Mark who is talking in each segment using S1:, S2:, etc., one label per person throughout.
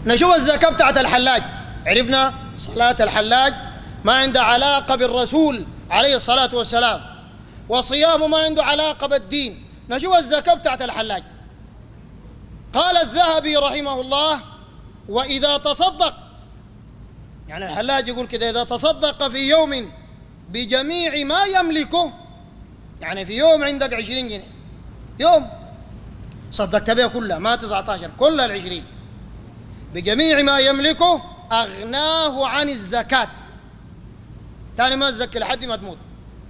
S1: نشوف الزكاة بتاعت الحلاج عرفنا صلاة الحلاج ما عندها علاقة بالرسول عليه الصلاة والسلام وصيامه ما عنده علاقة بالدين نشوف الزكاة بتاعت الحلاج قال الذهبي رحمه الله وإذا تصدق يعني الحلاج يقول كده إذا تصدق في يوم بجميع ما يملكه يعني في يوم عندك عشرين جنيه يوم صدقت بها كلها ما 19 كلها العشرين بجميع ما يملكه أغناه عن الزكاة تاني ما تزكي لحد ما تموت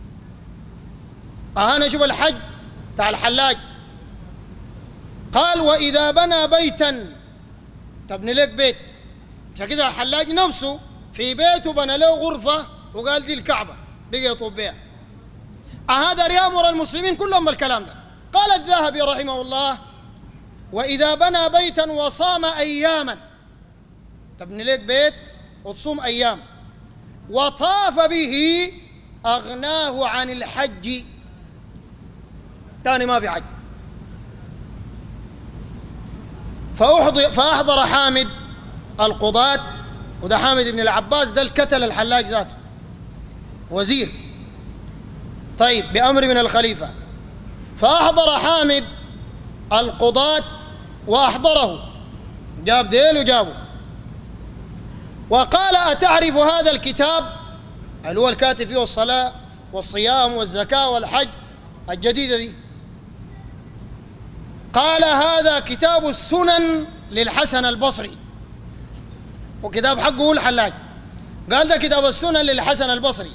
S1: أهانا شوف الحج بتاع الحلاج قال وإذا بنى بيتا تبني لك بيت عشان كده الحلاج نفسه في بيته بنى له غرفة وقال دي الكعبة بقي يطوب بها أهذا يأمر المسلمين كلهم بالكلام ده قال الذهبي رحمه الله وإذا بنى بيتا وصام أياما تبني لك بيت وتصوم أيام وطاف به أغناه عن الحج تاني ما في حج فأحضر, فأحضر حامد القضاة وده حامد بن العباس ده الكتل الحلاج ذاته وزير طيب بأمر من الخليفة فأحضر حامد القضاة وأحضره جاب ديل وجابه وقال أتعرف هذا الكتاب اللي هو الكاتب فيه الصلاة والصيام والزكاة والحج الجديدة دي قال هذا كتاب السنن للحسن البصري وكتاب حقه هو الحلاج قال ده كتاب السنن للحسن البصري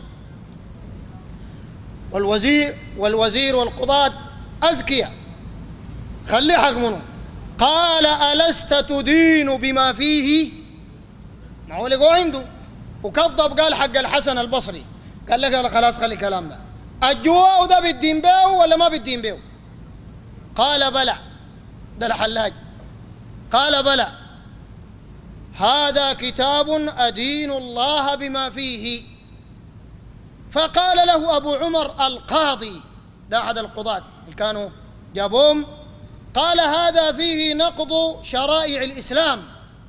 S1: والوزير والوزير والقضاة أزكية خليه حق منه قال ألست تدين بما فيه ما هو لقوا عنده وكذب قال حق الحسن البصري قال لك خلاص خلي كلام ده الجوا ده بالدين بيه ولا ما بالدين بيه قال بلى ده الحلاج قال بلى هذا كتاب أدين الله بما فيه فقال له أبو عمر القاضي ده أحد القضاة اللي كانوا جابوهم قال هذا فيه نقض شرائع الإسلام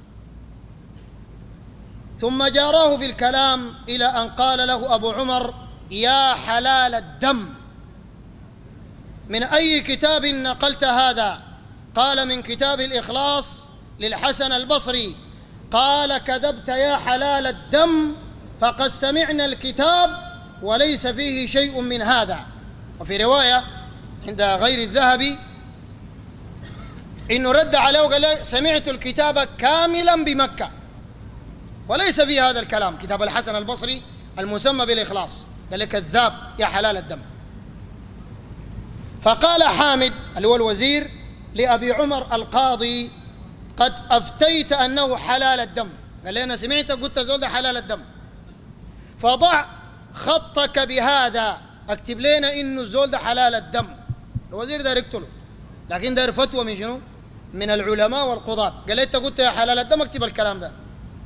S1: ثم جاراه في الكلام إلى أن قال له أبو عمر يا حلال الدم من أي كتاب نقلت هذا قال من كتاب الإخلاص للحسن البصري قال كذبت يا حلال الدم فقد سمعنا الكتاب وليس فيه شيء من هذا وفي رواية عند غير الذهبي إنه رد عليه وقال له سمعت الكتاب كاملا بمكة وليس في هذا الكلام كتاب الحسن البصري المسمى بالإخلاص قال كذاب يا حلال الدم فقال حامد اللي هو الوزير لأبي عمر القاضي قد أفتيت أنه حلال الدم قال لي أنا سمعت قلت زول ده حلال الدم فضع خطك بهذا اكتب لنا انه الزول ده حلال الدم الوزير ده يقتله لكن داير فتوى من شنو؟ من العلماء والقضاة قال لي انت قلت يا حلال الدم اكتب الكلام ده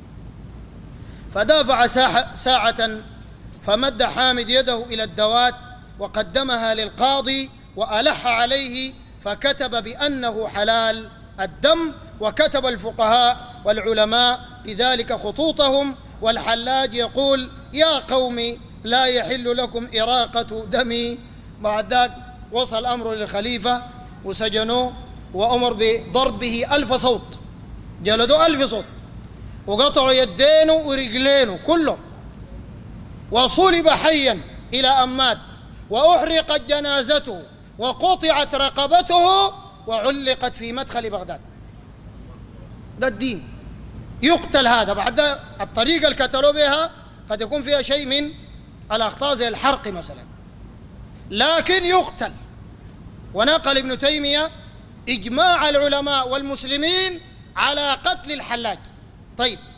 S1: فدافع ساعة, ساعة فمد حامد يده إلى الدوات وقدمها للقاضي وألح عليه فكتب بأنه حلال الدم وكتب الفقهاء والعلماء بذلك خطوطهم والحلاج يقول يا قوم لا يحل لكم إراقة دمي بعد ذاك وصل الأمر للخليفة وسجنوه وأمر بضربه ألف صوت جلدوا ألف صوت وقطعوا يدينه ورجلينه كله وصلب حيا إلى أن مات وأحرقت جنازته وقطعت رقبته وعلقت في مدخل بغداد ده الدين يقتل هذا بعد الطريقة اللي قتلوا بها قد يكون فيها شيء من الأخطاء زي الحرق مثلا لكن يقتل ونقل ابن تيمية إجماع العلماء والمسلمين على قتل الحلاج طيب